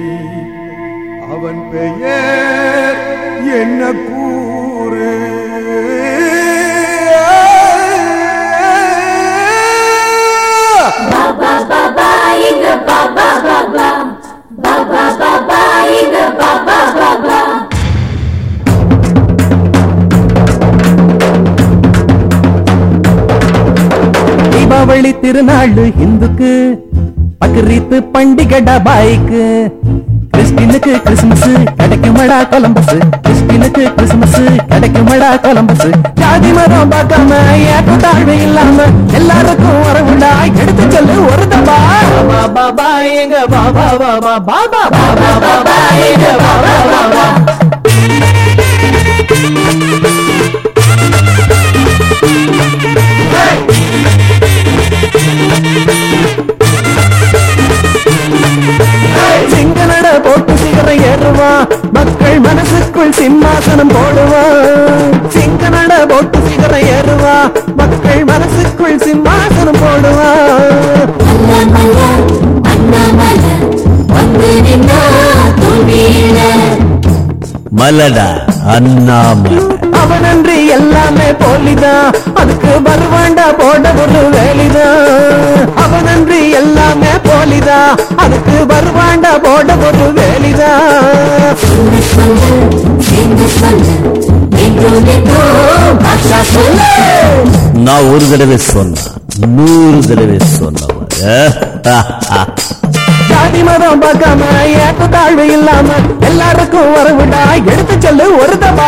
அவன் பெயர் என்ன கூறு தீபாவளி திருநாள் இந்துக்கு பக்ரீத்து பண்டிகடா பாய்க்கு கிறிஸ்டினுக்கு கிறிஸ்துமஸ் கிடைக்குமடா கொலம்பஸ் கிறிஸ்டினுக்கு கிறிஸ்துமஸ் கிடைக்குமடா கொலம்பஸ் ஜாதி மதம் பார்க்காம ஏற்ற தாழ்வு இல்லாம எல்லாருக்கும் வரவுண்டா எடுத்து சொல்லு ஒரு தபா பாபா பாபா எங்க பாபா பாபா பாபா பாபா பாபா எங்க பாபா பாபா சிங்கனட போட்டு சிகரம் ஏறுவான் மக்கள் மனசுக்குள் சிம்மாசனம் போடுவான் சிங்கனட போட்டு சிகரம் ஏறுவான் மக்கள் மனசுக்குள் சிம்மாசனம் போடுவான் மலடா அண்ணாமலை அவனன்றி எல்லாமே போலிதான் அதுக்கு வருவாண்டா போட ஒரு வேலிதான் அவனன்றி எல்லாமே போலிதான் அதுக்கு வருவாண்டா போட ஒரு வேலிதான் நான் ஒரு தடவை சொன்னேன் நூறு தடவை சொன்னவன் ஜாதி மதம் பார்க்காம ஏற்ற தாழ்வு இல்லாம எல்லாருக்கும் வரவிடா எடுத்து சொல்லு ஒரு தபா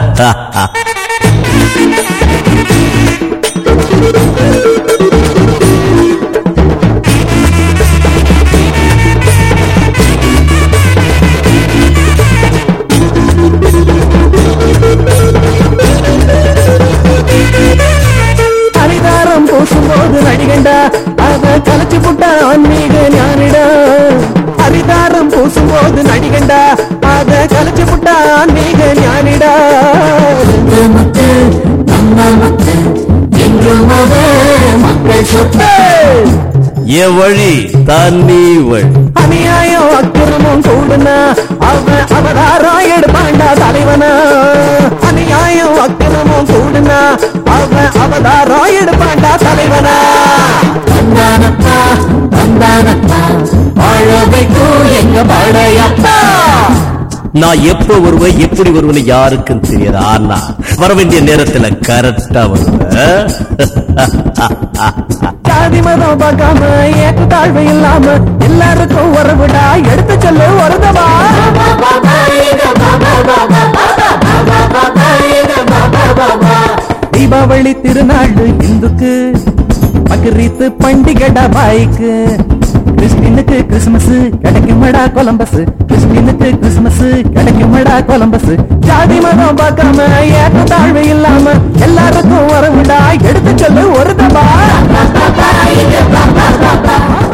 ஹரிதாரம் பூசும்போது நடிகண்டா அத கலைச்சு புட்டா ஆன்மீக ஞானிடா ஹரிதாரம் பூசும்போது நடிகண்டா அத கலைச்சு புட்டா ஆன்மீக ஞானிடா என் வழி தண்ணி வழி அநியாயம் அக்கிரமம் கூடுனா அவன் அவதாரம் எடுப்பாண்டா தலைவனா அநியாயம் அக்கிரமம் கூடுனா அவன் அவதாரம் எடுப்பாண்டா தலைவனா வந்தானப்பா வந்தானப்பா வாழ வைக்கும் எங்க படையப்பா நான் எப்ப வருவேன் எப்படி வருவேன்னு யாருக்கும் தெரியாது ஆனா வர வேண்டிய நேரத்துல கரெக்டா வருவேன் ஜாதி மதம் பார்க்காம ஏற்ற தாழ்வு இல்லாம எல்லாருக்கும் உறவுடா எடுத்து சொல்லு வருதவா தீபாவளி திருநாள் இந்துக்கு பக்ரீத்து பண்டிகடா பாய்க்கு கிறிஸ்டினுக்கு கிறிஸ்துமஸ் கிடைக்குமடா கொலம்பஸ் கிறிஸ்டினுக்கு கிறிஸ்துமஸ் கிடைக்குமடா கொலம்பஸ் ஜாதி மதம் பார்க்காம ஏற்ற தாழ்வு இல்லாம எல்லாருக்கும் வரவுடா எடுத்து சொல்லு ஒரு தபா